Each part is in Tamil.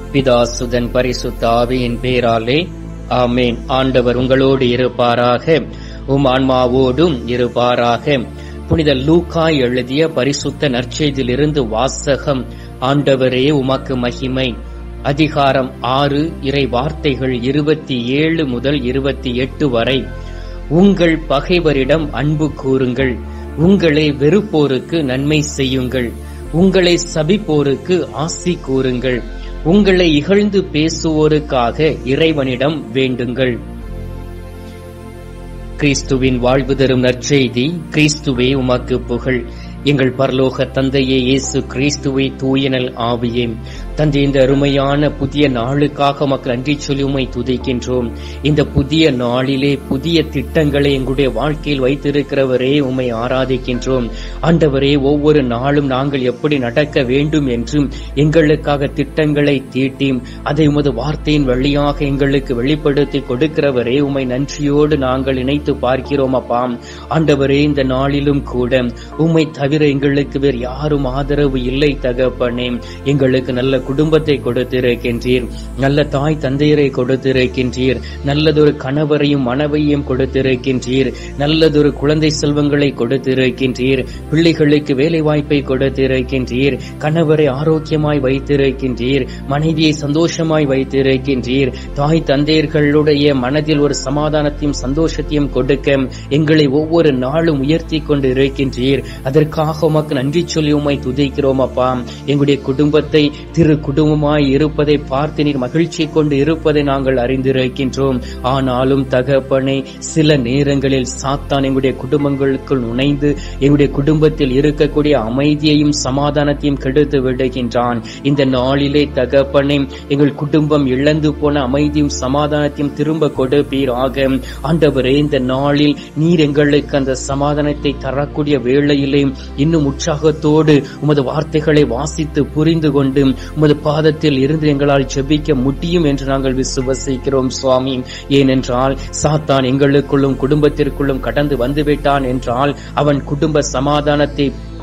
பிதாசுதன் பரிசுத்த ஆவியின் பேராலே ஆமேன் ஆண்டவர் உங்களோடு இருப்பாராக உம் ஆன்மாவோடும் இருப்பாராக புனித லூக்கா எழுதிய பரிசுத்த நற்செய்தியிலிருந்து வாசகம் ஆண்டவரே உமக்கு மகிமை அதிகாரம் ஆறு இறை வார்த்தைகள் இருபத்தி ஏழு முதல் இருபத்தி எட்டு வரை உங்கள் பகைவரிடம் அன்பு கூறுங்கள் உங்களை வெறுப்போருக்கு நன்மை செய்யுங்கள் உங்களை சபிப்போருக்கு ஆசி கூறுங்கள் உங்களை இகழ்ந்து பேசுவோருக்காக இறைவனிடம் வேண்டுங்கள் கிறிஸ்துவின் வாழ்வு தரும் நற்செய்தி கிறிஸ்துவே உமக்கு புகழ் எங்கள் பரலோக தந்தையே இயேசு கிறிஸ்துவை தூயனல் ஆவியே தந்தை இந்த அருமையான புதிய நாளுக்காக மக்கள் நன்றி சொல்லி உமை துதிக்கின்றோம் இந்த புதிய நாளிலே புதிய திட்டங்களை எங்களுடைய வாழ்க்கையில் வைத்திருக்கிறவரே உம்மை ஆராதிக்கின்றோம் ஆண்டவரே ஒவ்வொரு நாளும் நாங்கள் எப்படி நடக்க வேண்டும் என்றும் எங்களுக்காக திட்டங்களை தீட்டி அதை உமது வார்த்தையின் வழியாக எங்களுக்கு வெளிப்படுத்தி கொடுக்கிறவரே உம்மை நன்றியோடு நாங்கள் இணைத்து பார்க்கிறோம் அப்பா ஆண்டவரே இந்த நாளிலும் கூட உம்மை தவிர எங்களுக்கு வேறு யாரும் ஆதரவு இல்லை தகப்பனே எங்களுக்கு நல்ல குடும்பத்தை கொடுத்திருக்கின்றீர் நல்ல தாய் தந்தையரை கொடுத்திருக்கின்றீர் நல்லதொரு கணவரையும் மனைவையும் கொடுத்திருக்கின்றீர் நல்லதொரு குழந்தை செல்வங்களை கொடுத்திருக்கின்றீர் பிள்ளைகளுக்கு வேலை வாய்ப்பை கொடுத்திருக்கின்றீர் கணவரை ஆரோக்கியமாய் வைத்திருக்கின்றீர் மனைவியை சந்தோஷமாய் வைத்திருக்கின்றீர் தாய் தந்தையர்களுடைய மனதில் ஒரு சமாதானத்தையும் சந்தோஷத்தையும் கொடுக்க எங்களை ஒவ்வொரு நாளும் உயர்த்தி கொண்டு இருக்கின்றீர் அதற்காக உமக்கு நன்றி சொல்லி உம்மை துதிக்கிறோம் அப்பா எங்களுடைய குடும்பத்தை திரு குடும்பமாய் இருப்பதை பார்த்து நீர் மகிழ்ச்சி கொண்டு இருப்பதை நாங்கள் அறிந்திருக்கின்றோம் ஆனாலும் தகப்பனே சில நேரங்களில் சாத்தான் எங்களுடைய குடும்பங்களுக்குள் நுழைந்து எங்களுடைய குடும்பத்தில் இருக்கக்கூடிய அமைதியையும் சமாதானத்தையும் கெடுத்து விடுகின்றான் இந்த நாளிலே தகப்பனே எங்கள் குடும்பம் இழந்து போன அமைதியும் சமாதானத்தையும் திரும்ப கொடுப்பீராக ஆண்டவரே இந்த நாளில் நீர் எங்களுக்கு அந்த சமாதானத்தை தரக்கூடிய வேளையிலே இன்னும் உற்சாகத்தோடு உமது வார்த்தைகளை வாசித்து புரிந்து கொண்டு உமது பாதத்தில் இருந்து எங்களால் ஜெபிக்க முடியும் என்று நாங்கள் விசுவசிக்கிறோம் சுவாமி ஏனென்றால் சாத்தான் எங்களுக்குள்ளும் குடும்பத்திற்குள்ளும் கடந்து வந்துவிட்டான் என்றால் அவன் குடும்ப சமாதானத்தை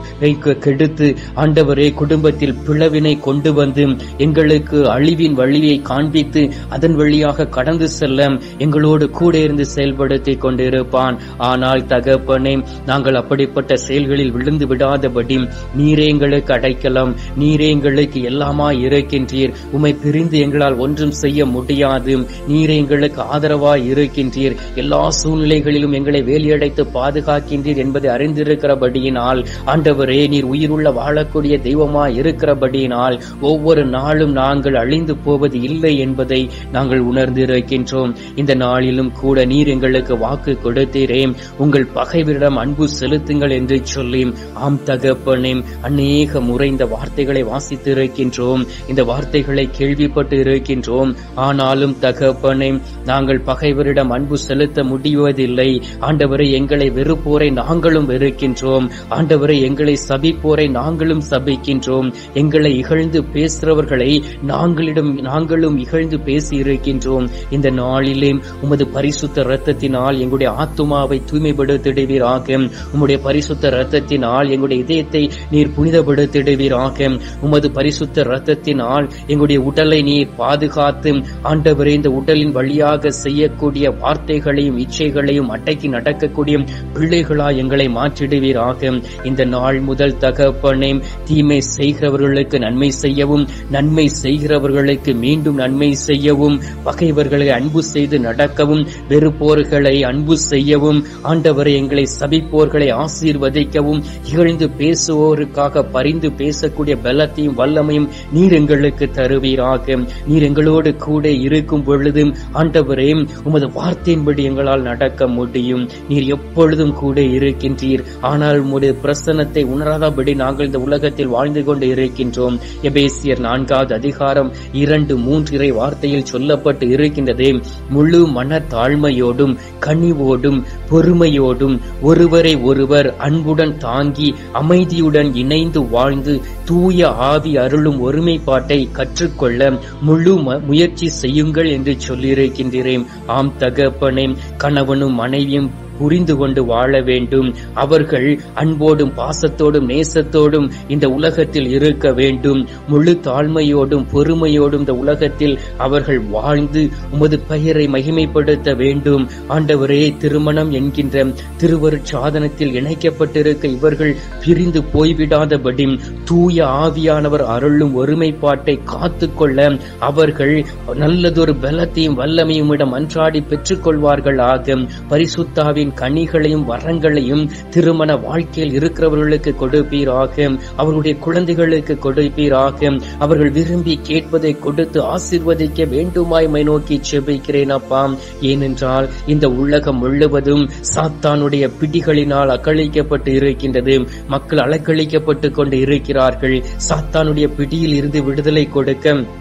கெடுத்து ஆண்டவரே குடும்பத்தில் பிளவினை கொண்டு வந்து எங்களுக்கு அழிவின் வழியை காண்பித்து அதன் வழியாக கடந்து செல்ல எங்களோடு கூட இருந்து செயல்படுத்தி கொண்டிருப்பான் ஆனால் தகப்பனே நாங்கள் அப்படிப்பட்ட செயல்களில் விழுந்து விடாதபடி நீரே எங்களுக்கு அடைக்கலாம் நீரே எங்களுக்கு எல்லாமா இருக்கின்றீர் உமை பிரிந்து எங்களால் ஒன்றும் செய்ய முடியாது நீரே எங்களுக்கு ஆதரவாய் இருக்கின்றீர் எல்லா சூழ்நிலைகளிலும் எங்களை வேலியடைத்து பாதுகாக்கின்றீர் என்பதை அறிந்திருக்கிறபடியினால் ஆண்டவரே நீர் உயிருள்ள வாழக்கூடிய தெய்வமாய் இருக்கிறபடியினால் ஒவ்வொரு நாளும் நாங்கள் அழிந்து போவது இல்லை என்பதை நாங்கள் உணர்ந்திருக்கின்றோம் இந்த நாளிலும் கூட நீர் எங்களுக்கு வாக்கு கொடுத்தீரே உங்கள் பகைவரிடம் அன்பு செலுத்துங்கள் என்று சொல்லி ஆம் தகப்பனே அநேக முறை இந்த வார்த்தைகளை வாசித்திருக்கின்றோம் இந்த வார்த்தைகளை கேள்விப்பட்டு இருக்கின்றோம் ஆனாலும் தகப்பனே நாங்கள் பகைவரிடம் அன்பு செலுத்த முடிவதில்லை ஆண்டவரை எங்களை வெறுப்போரை நாங்களும் வெறுக்கின்றோம் ஆண்டவரை எங்களை சபிப்போரை நாங்களும் சபிக்கின்றோம் எங்களை இகழ்ந்து பேசுறவர்களை நாங்களிடம் நாங்களும் இகழ்ந்து பேசி இருக்கின்றோம் இந்த நாளிலே உமது பரிசுத்த ரத்தத்தினால் எங்களுடைய ஆத்துமாவை தூய்மைப்படுத்திடுவீராக உம்முடைய பரிசுத்த ரத்தத்தினால் எங்களுடைய இதயத்தை நீர் புனிதப்படுத்திடுவீராக உமது பரிசுத்த ரத்தத்தினால் எங்களுடைய உடலை நீர் பாதுகாத்து ஆண்டவரே இந்த உடலின் வழியாக செய்யக்கூடிய வார்த்தைகளையும் இச்சைகளையும் அடக்கி நடக்கக்கூடிய பிள்ளைகளா எங்களை மாற்றிடுவீராக இந்த நாள் முதல் தகப்பனே தீமை செய்கிறவர்களுக்கு நன்மை செய்யவும் நன்மை செய்கிறவர்களுக்கு மீண்டும் நன்மை செய்யவும் பகைவர்களை அன்பு செய்து நடக்கவும் வெறுப்போர்களை அன்பு செய்யவும் ஆண்டவரை எங்களை சபிப்போர்களை ஆசீர்வதிக்கவும் இகழ்ந்து பேசுவோருக்காக பரிந்து பேசக்கூடிய பலத்தையும் வல்லமையும் நீர் எங்களுக்கு தருவீராக நீர் எங்களோடு கூட இருக்கும் பொழுது ஆண்டவரே உமது வார்த்தையின்படி எங்களால் நடக்க முடியும் நீர் எப்பொழுதும் கூட இருக்கின்றீர் ஆனால் உம்முடைய பிரசன்னத்தை உணராதபடி நாங்கள் இந்த உலகத்தில் வாழ்ந்து கொண்டு இருக்கின்றோம் எபேசியர் நான்காவது அதிகாரம் இரண்டு மூன்று இறை வார்த்தையில் சொல்லப்பட்டு இருக்கின்றதே முழு மன தாழ்மையோடும் கனிவோடும் பொறுமையோடும் ஒருவரை ஒருவர் அன்புடன் தாங்கி அமைதியுடன் இணைந்து வாழ்ந்து தூய ஆவி அருளும் ஒருமைப்பாட்டை கற்றுக்கொள்ள முழு ம- முயற்சி செய்யுங்கள் என்று சொல்லியிருக்கின்றேன் ஆம் தகப்பனே கணவனும் மனைவியும் புரிந்து கொண்டு வாழ வேண்டும் அவர்கள் அன்போடும் பாசத்தோடும் நேசத்தோடும் இந்த உலகத்தில் இருக்க வேண்டும் முழு தாழ்மையோடும் பொறுமையோடும் இந்த உலகத்தில் அவர்கள் வாழ்ந்து உமது பெயரை மகிமைப்படுத்த வேண்டும் ஆண்டவரே திருமணம் என்கின்ற திருவருட் சாதனத்தில் இணைக்கப்பட்டிருக்க இவர்கள் பிரிந்து போய்விடாதபடி தூய ஆவியானவர் அருளும் ஒருமைப்பாட்டை காத்துக்கொள்ள அவர்கள் நல்லதொரு பலத்தையும் வல்லமையும் இடம் அன்றாடி பெற்றுக் கொள்வார்கள் ஆக பரிசுத்தாவின் கனிகளையும் வரங்களையும் திருமண வாழ்க்கையில் இருக்கிறவர்களுக்கு கொடுப்பீராக அவர்களுடைய குழந்தைகளுக்கு கொடுப்பீராக அவர்கள் விரும்பி கேட்பதை கொடுத்து ஆசிர்வதிக்க வேண்டுமாய் மை நோக்கி செபிக்கிறேன் அப்பா ஏனென்றால் இந்த உலகம் முழுவதும் சாத்தானுடைய பிடிகளினால் அக்களிக்கப்பட்டு இருக்கின்றது மக்கள் அலக்களிக்கப்பட்டு கொண்டு இருக்கிறார்கள் சாத்தானுடைய பிடியில் இருந்து விடுதலை கொடுக்க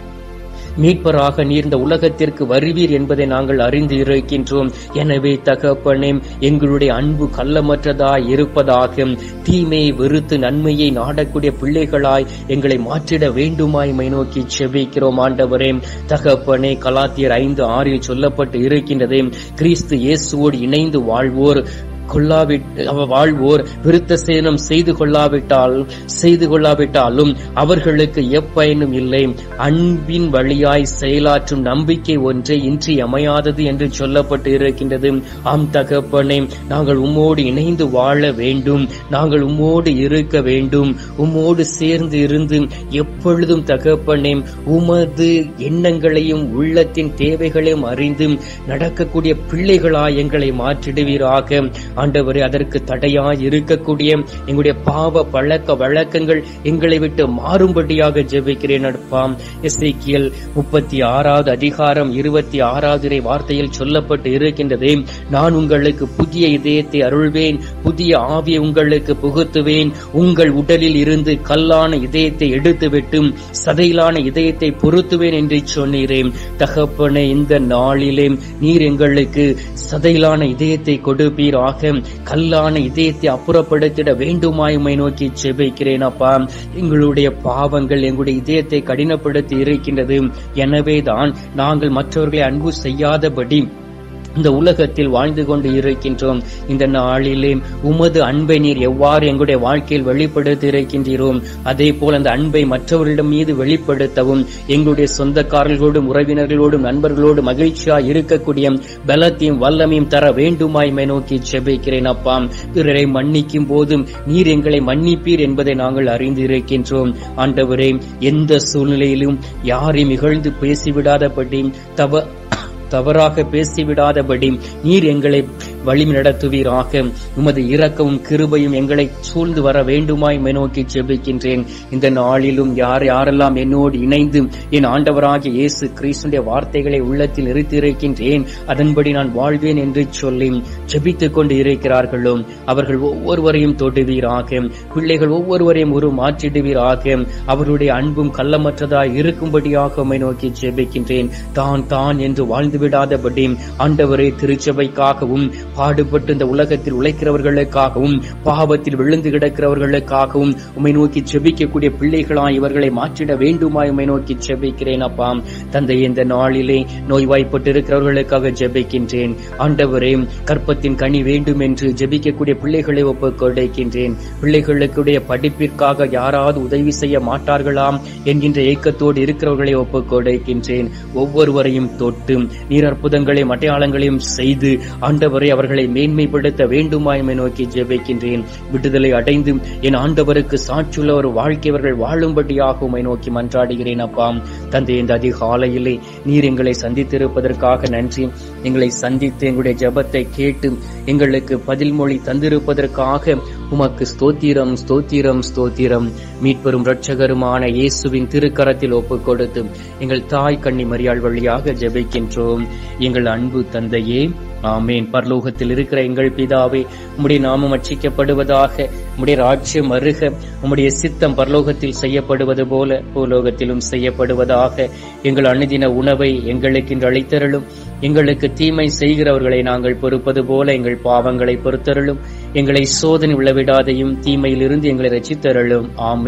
மீட்பராக நீர் இந்த உலகத்திற்கு வருவீர் என்பதை நாங்கள் அறிந்து இருக்கின்றோம் எனவே தகப்பனே எங்களுடைய அன்பு கள்ளமற்றதாய் இருப்பதாக தீமையை வெறுத்து நன்மையை நாடக்கூடிய பிள்ளைகளாய் எங்களை மாற்றிட வேண்டுமாய் மை நோக்கி செபிக்கிறோம் ஆண்டவரே தகப்பனே கலாத்தியர் ஐந்து ஆறில் சொல்லப்பட்டு இருக்கின்றது கிறிஸ்து இயேசுவோடு இணைந்து வாழ்வோர் கொள்ளாவிட் வாழ்வோர் விருத்த சேனம் செய்து கொள்ளாவிட்டால் செய்து கொள்ளாவிட்டாலும் அவர்களுக்கு எப்பயனும் இல்லை அன்பின் வழியாய் செயலாற்றும் நம்பிக்கை ஒன்றே இன்றி அமையாதது என்று சொல்லப்பட்டு இருக்கின்றது ஆம் தகப்பனே நாங்கள் உம்மோடு இணைந்து வாழ வேண்டும் நாங்கள் உம்மோடு இருக்க வேண்டும் உம்மோடு சேர்ந்து இருந்து எப்பொழுதும் தகப்பனே உமது எண்ணங்களையும் உள்ளத்தின் தேவைகளையும் அறிந்து நடக்கக்கூடிய பிள்ளைகளாய் எங்களை மாற்றிடுவீராக ஆண்டவரே அதற்கு தடையாய் இருக்கக்கூடிய எங்களுடைய பாவ பழக்க வழக்கங்கள் எங்களை விட்டு மாறும்படியாக ஜெபிக்கிறேன் அப்பாம் எஸ்ஐக்கியல் முப்பத்தி ஆறாவது அதிகாரம் இருபத்தி ஆறாவது வார்த்தையில் சொல்லப்பட்டு இருக்கின்றது நான் உங்களுக்கு புதிய இதயத்தை அருள்வேன் புதிய ஆவியை உங்களுக்கு புகுத்துவேன் உங்கள் உடலில் இருந்து கல்லான இதயத்தை எடுத்துவிட்டு சதையிலான இதயத்தை பொருத்துவேன் என்று சொன்னீரேன் தகப்பனே இந்த நாளிலே நீர் எங்களுக்கு சதையிலான இதயத்தை கொடுப்பீராக கல்லான இதயத்தை அப்புறப்படுத்திட வேண்டுமாயுமை நோக்கி செபிக்கிறேன் அப்பா எங்களுடைய பாவங்கள் எங்களுடைய இதயத்தை கடினப்படுத்தி இருக்கின்றது எனவேதான் நாங்கள் மற்றவர்களை அன்பு செய்யாதபடி இந்த உலகத்தில் வாழ்ந்து கொண்டு இருக்கின்றோம் இந்த நாளிலே உமது அன்பை நீர் எவ்வாறு எங்களுடைய வாழ்க்கையில் வெளிப்படுத்தி இருக்கின்றோம் அதே போல் அந்த அன்பை மற்றவர்களிடம் மீது வெளிப்படுத்தவும் எங்களுடைய சொந்தக்காரர்களோடும் உறவினர்களோடும் நண்பர்களோடும் மகிழ்ச்சியா இருக்கக்கூடிய பலத்தையும் வல்லமையும் தர வேண்டுமாய் மை நோக்கி செபிக்கிறேன் அப்பா பிறரை மன்னிக்கும் போதும் நீர் எங்களை மன்னிப்பீர் என்பதை நாங்கள் அறிந்து இருக்கின்றோம் ஆண்டவரே எந்த சூழ்நிலையிலும் யாரையும் இகழ்ந்து பேசிவிடாதபடி தவ தவறாக பேசிவிடாதபடி நீர் எங்களை வழி நடத்துவீராக உமது இரக்கமும் கிருபையும் எங்களை சூழ்ந்து வர வேண்டுமாய் நோக்கி செபிக்கின்றேன் இந்த நாளிலும் யார் யாரெல்லாம் என்னோடு இணைந்து என் ஆண்டவராகிய இயேசு கிறிஸ்துடைய வார்த்தைகளை உள்ளத்தில் நிறுத்தியிருக்கின்றேன் அதன்படி நான் வாழ்வேன் என்று சொல்லி ஜெபித்துக் கொண்டு இருக்கிறார்களோ அவர்கள் ஒவ்வொருவரையும் தொடுவீராக பிள்ளைகள் ஒவ்வொருவரையும் ஒரு மாற்றிடுவீராக அவருடைய அன்பும் கள்ளமற்றதாய் இருக்கும்படியாக உம்மை நோக்கி ஜெபிக்கின்றேன் தான் தான் என்று வாழ்ந்து விடாதபடி ஆண்டவரே திருச்சபைக்காகவும் பாடுபட்டு இந்த உலகத்தில் உழைக்கிறவர்களுக்காகவும் பாவத்தில் விழுந்து கிடக்கிறவர்களுக்காகவும் உம்மை நோக்கி செபிக்கக்கூடிய பிள்ளைகளாய் இவர்களை மாற்றிட வேண்டுமாய் உம்மை நோக்கி செபிக்கிறேன் அப்பா தந்தை இந்த நாளிலே நோய்வாய்ப்பட்டு இருக்கிறவர்களுக்காக ஜெபிக்கின்றேன் ஆண்டவரே கற்பத்தின் கனி வேண்டும் என்று ஜெபிக்கக்கூடிய பிள்ளைகளை ஒப்புக் கொடுக்கின்றேன் பிள்ளைகளுக்குடைய படிப்பிற்காக யாராவது உதவி செய்ய மாட்டார்களாம் என்கின்ற ஏக்கத்தோடு இருக்கிறவர்களை ஒப்புக் கொடுக்கின்றேன் ஒவ்வொருவரையும் தொட்டு நீர் அற்புதங்களையும் அடையாளங்களையும் செய்து ஆண்டவரை அவர்களை மேன்மைப்படுத்த வேண்டுமாய்மை நோக்கி ஜெபிக்கின்றேன் விடுதலை அடைந்து என் ஆண்டவருக்கு சாட்சியுள்ள ஒரு வாழ்க்கை அவர்கள் வாழும்படியாக உமை நோக்கி மன்றாடுகிறேன் அப்பா தந்தை இந்த அதிகாலையிலே நீர் எங்களை சந்தித்திருப்பதற்காக நன்றி எங்களை சந்தித்து எங்களுடைய ஜெபத்தை கேட்டு எங்களுக்கு பதில் மொழி தந்திருப்பதற்காக உமக்கு ஸ்தோத்திரம் ஸ்தோத்திரம் ஸ்தோத்திரம் மீட்பெரும் இரட்சகருமான இயேசுவின் திருக்கரத்தில் ஒப்புக் கொடுத்து எங்கள் தாய் கன்னி மரியாள் வழியாக ஜெபிக்கின்றோம் எங்கள் அன்பு தந்தையே ஆமேன் பரலோகத்தில் இருக்கிற எங்கள் பிதாவே உம்முடைய நாமம் அச்சிக்கப்படுவதாக உம்முடைய ராஜ்யம் அருக உம்முடைய சித்தம் பரலோகத்தில் செய்யப்படுவது போல பூலோகத்திலும் செய்யப்படுவதாக எங்கள் அணுதின உணவை எங்களுக்கு இன்று அளித்தருளும் எங்களுக்கு தீமை செய்கிறவர்களை நாங்கள் பொறுப்பது போல எங்கள் பாவங்களை பொறுத்தருளும் எங்களை சோதனை விழவிடாதையும் தீமையிலிருந்து எங்களை ரசித்தருளும் ஆமேன்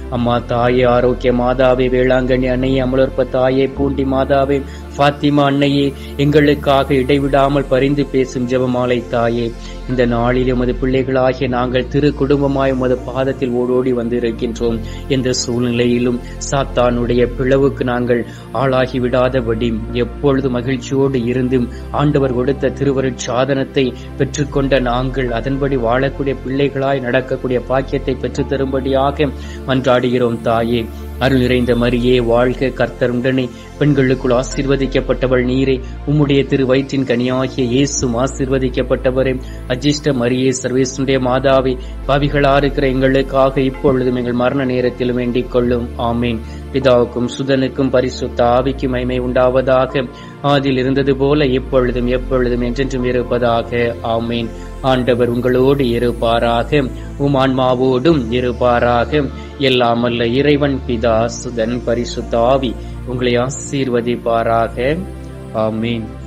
அம்மா தாயே ஆரோக்கிய மாதாவே வேளாங்கண்ணி அன்னையே அமலோற்ப தாயே பூண்டி மாதாவே ஃபாத்திமா அன்னையே எங்களுக்காக இடைவிடாமல் பரிந்து பேசும் ஜெபமாலை தாயே இந்த நாளில் உமது பிள்ளைகளாகிய நாங்கள் திரு குடும்பமாய் உமது பாதத்தில் ஓடோடி வந்திருக்கின்றோம் எந்த சூழ்நிலையிலும் சாத்தானுடைய பிளவுக்கு நாங்கள் ஆளாகி விடாதபடி எப்பொழுது மகிழ்ச்சியோடு இருந்தும் ஆண்டவர் கொடுத்த திருவருட் சாதனத்தை பெற்றுக்கொண்ட நாங்கள் அதன்படி வாழக்கூடிய பிள்ளைகளாய் நடக்கக்கூடிய பாக்கியத்தை பெற்றுத் தரும்படியாக மன்றாடுகிறோம் தாயே அருள் நிறைந்த மரியே வாழ்க கர்த்தருடனே பெண்களுக்குள் ஆசீர்வதிக்கப்பட்டவள் நீரே உம்முடைய திரு வயிற்றின் கனியாகிய இயேசும் ஆசீர்வதிக்கப்பட்டவரே அஜிஷ்ட மரியே சர்வேசனுடைய மாதாவே பாவிகளா இருக்கிற எங்களுக்காக இப்பொழுதும் எங்கள் மரண நேரத்தில் வேண்டிக் கொள்ளும் ஆமேன் பிதாவுக்கும் சுதனுக்கும் பரிசுத்த ஆவிக்கும் மைமை உண்டாவதாக ஆதில் இருந்தது போல எப்பொழுதும் எப்பொழுதும் என்றென்றும் இருப்பதாக ஆமேன் ஆண்டவர் உங்களோடு இருப்பாராக உம் ஆன்மாவோடும் இருப்பாராக எல்லாம் அல்ல இறைவன் பிதா சுதன் பரிசுத்த ஆவி உங்களை ஆசீர்வதிப்பாராக ஆமீன்